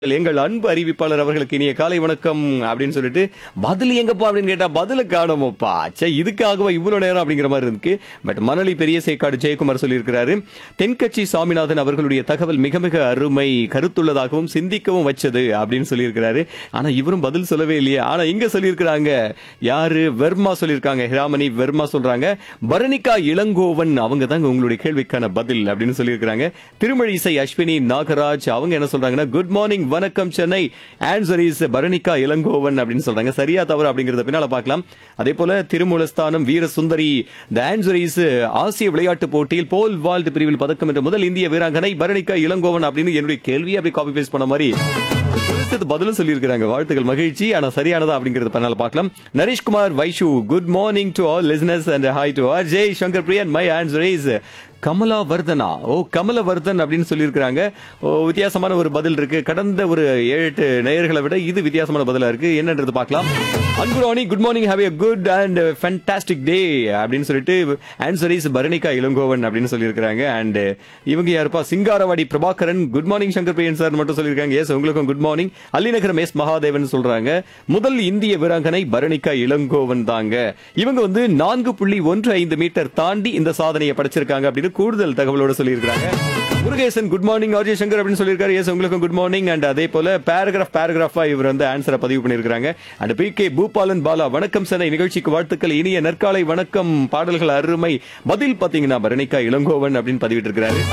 எங்கள் அன்பு அறிவிப்பாளர் அவர்களுக்கு இனிய காலை வணக்கம் அப்படின்னு சொல்லிட்டு பதில் எங்கப்பா அப்படின்னு கேட்டா பதில காணோமப்பா சே இதுக்காகவா இவ்வளவு நேரம் அப்படிங்கிற மாதிரி இருக்கு பட் மணலி பெரிய சேக்காடு ஜெயக்குமார் சொல்லியிருக்கிறாரு தென்கட்சி சாமிநாதன் அவர்களுடைய தகவல் மிக மிக அருமை கருத்துள்ளதாகவும் சிந்திக்கவும் வச்சது அப்படின்னு சொல்லியிருக்கிறாரு ஆனா இவரும் பதில் சொல்லவே இல்லையே ஆனா இங்க சொல்லியிருக்கிறாங்க யாரு வெர்மா சொல்லியிருக்காங்க ஹிராமணி வெர்மா சொல்றாங்க பரணிகா இளங்கோவன் அவங்க தாங்க உங்களுடைய கேள்விக்கான பதில் அப்படின்னு சொல்லியிருக்கிறாங்க திருமழிசை அஸ்வினி நாகராஜ் அவங்க என்ன சொல்றாங்கன்னா குட் மார்னிங் வணக்கம் சென்னை ஆன்சர் இஸ் பரணிகா இளங்கோவன் அப்படின்னு சொல்றாங்க சரியா தவறு அப்படிங்கறத பின்னால பார்க்கலாம் அதே போல திருமூலஸ்தானம் வீர சுந்தரி த ஆன்சர் இஸ் ஆசிய விளையாட்டு போட்டியில் போல் வால்ட் பிரிவில் பதக்கம் என்ற முதல் இந்திய வீராங்கனை பரணிகா இளங்கோவன் அப்படின்னு என்னுடைய கேள்வியை அப்படி காப்பி பேஸ்ட் பண்ண மாதிரி குறித்தது பதிலும் சொல்லியிருக்கிறாங்க வாழ்த்துக்கள் மகிழ்ச்சி ஆனா சரியானதா அப்படிங்கறது பண்ணால பார்க்கலாம் Nareshkumar Vaishu good morning to all listeners and hi to R J Shankar Priyan my answer is Kamala Vardhana ஓ கமலவர்தன் அப்படின்னு சொல்லியிருக்கிறாங்க ஓ வித்தியாசமான ஒரு பதில் இருக்கு கடந்த ஒரு ஏழு எட்டு நேயர்களை விட இது வித்தியாசமான பதிலா இருக்கு என்னன்றது பார்க்கலாம் Anburani good morning have a good and fantastic day அப்படின்னு சொல்லிட்டு ஆன்சர் இஸ் பரணிகா இளங்கோவன் அப்படின்னு சொல்லியிருக்கிறாங்க அண்ட் இவங்க யாருப்பா Singaravadi Prabhakaran good morning Shankar Priyan sir மட்டும் சொல்லியிருக்காங்க எஸ் உங்களுக்கும் good morning Allinagaram S Mahadevan சொல்றாங்க முதல் இந்திய வீராங்கனை பரணிகா இளங்கோவன் தாங்க இவங்க வந்து நான்கு புள்ளி ஒன்று ஐந்து மீட்டர் தாண்டி இந்த சாதனையை படைச்சிருக்காங்க அப்படின்னு கூடுதல் தகவலோட சொல்லியிருக்காங்க Murugesan good morning RJ Shankar அப்படின்னு சொல்லியிருக்காரு எஸ் உங்களுக்கும் குட் மார்னிங் அண்ட் அதே போல பேராகிராஃப் பேராகிராஃபா இவர் வந்து ஆன்சரை பதிவு பண்ணியிருக்காங்க and P K Boopalan Bala வணக்கம் சென்னை நிகழ்ச்சிக்கு வாழ்த்துக்கள் இனிய நற்காலை வணக்கம் பாடல்கள் அருமை பதில் பாத்தீங்கன்னா பரணிகா இளங்கோவன் அப்படின்னு பதிவிட்டு இருக்கிறாரு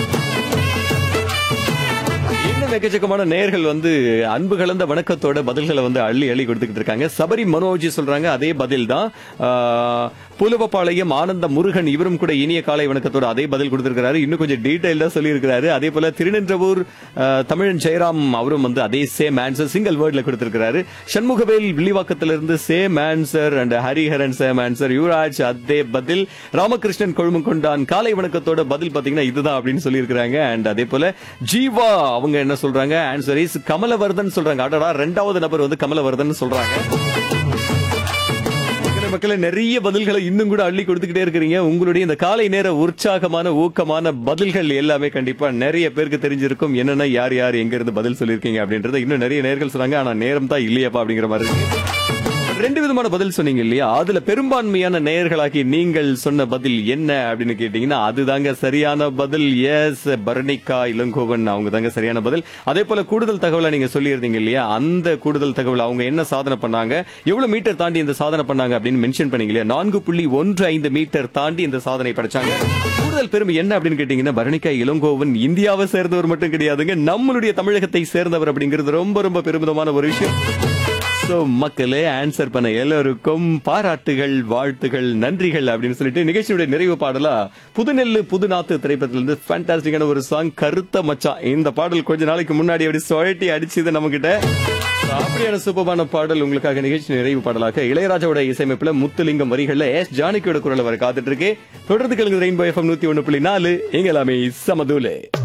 இன்னும் எக்கச்சக்கமான நேர்கள் வந்து அன்பு கலந்த வணக்கத்தோட பதில்களை வந்து அள்ளி அள்ளி கொடுத்துக்கிட்டு இருக்காங்க சபரி மனோஜ் சொல்றாங்க அதே பதில் தான் புலுவப்பாளையம் ஆனந்த முருகன் இவரும் கூட இனிய காலை வணக்கத்தோட அதே பதில் கொடுத்திருக்கிறாரு இன்னும் கொஞ்சம் டீடைல்டா சொல்லியிருக்கிறாரு அதே போல திருநின்றவூர் ஆஹ், தமிழன் ஜெயராம் அவரும் வந்து அதே சேம் ஆன்சர் சிங்கிள் வேர்ட்ல கொடுத்திருக்கிறாரு சண்முகவேல் வில்லிவாக்கத்திலிருந்து same answer and Hariharan same answer Yuvaraj அதே பதில் ராமகிருஷ்ணன் கொழுமங்கொண்டான் காலை வணக்கத்தோட பதில் பாத்தீங்கன்னா இதுதான் அப்படின்னு சொல்லியிருக்கிறாங்க அண்ட் அதே போல ஜீவா அவங்க என்ன சொல்றாங்க ஆன்சர் இஸ் கமலவர்தன் சொல்றாங்க அடடா ரெண்டாவது நபர் வந்து கமலவர்தன் சொல்றாங்க இருக்கிற மக்களே நிறைய பதில்களை இன்னும் கூட அள்ளி கொடுத்துக்கிட்டே இருக்கிறீங்க உங்களுடைய இந்த காலை நேர உற்சாகமான ஊக்கமான பதில்கள் எல்லாமே கண்டிப்பா நிறைய பேருக்கு தெரிஞ்சிருக்கும் என்னன்னா யார் யார் எங்க இருந்து பதில் சொல்லியிருக்கீங்க அப்படின்றத இன்னும் நிறைய நேர்கள் சொன்னாங்க ஆனா நேரம் தான் இல்லையாப்பா அப்படிங்கிற மாதிரி இருக்கு ரெண்டு விதமான பதில் சொன்னீங்க இல்லையா அதுல பெரும்பான்மையான நேயர்களாகி நீங்கள் சொன்ன பதில் என்ன அப்படின்னு கேட்டீங்கன்னா அதுதாங்க சரியான பதில் எஸ் பரணிகா இளங்கோவன் அவங்க தாங்க சரியான பதில் அதே போல கூடுதல் தகவலை நீங்க சொல்லியிருந்தீங்க இல்லையா அந்த கூடுதல் தகவல் அவங்க என்ன சாதனை பண்ணாங்க எவ்வளவு மீட்டர் தாண்டி இந்த சாதனை பண்ணாங்க அப்படின்னு மென்ஷன் பண்ணீங்க இல்லையா நான்கு புள்ளி ஒன்று ஐந்து மீட்டர் தாண்டி இந்த சாதனை படைச்சாங்க கூடுதல் பெருமை என்ன அப்படின்னு கேட்டீங்கன்னா பரணிகா இளங்கோவன் இந்தியாவை சேர்ந்தவர் மட்டும் கிடையாதுங்க நம்மளுடைய தமிழகத்தை சேர்ந்தவர் அப்படிங்கிறது ரொம்ப ரொம்ப பெருமிதமான ஒரு விஷயம் சோ மக்களே ஆன்சர் பண்ண எல்லாருக்கும் பாராட்டுகள் வாழ்த்துகள் நன்றிகள் அப்படின்னு சொல்லிட்டு நிகழ்ச்சியுடைய நிறைவு பாடலா புதுநெல்லு புதுநாத்து திரைப்படத்திலிருந்து ஃபேண்டாஸ்டிக்கான ஒரு சாங் கருத்த மச்சான் இந்த பாடல் கொஞ்ச நாளைக்கு முன்னாடி அப்படி சுழட்டி அடிச்சது நம்ம கிட்ட அப்படியான சூப்பமான பாடல் உங்களுக்காக நிகழ்ச்சி நிறைவு பாடலாக இளையராஜாவோட இசையமைப்புல முத்துலிங்கம் வரிகள்ல எஸ் ஜானகியோட குரல் வர காத்துட்டு இருக்கு தொடர்ந்து கேளுங்க ரெயின்போ எஃப்எம் நூத்தி ஒண்ணு புள்ளி நாலு எங்க எல்லாமே சமதூலே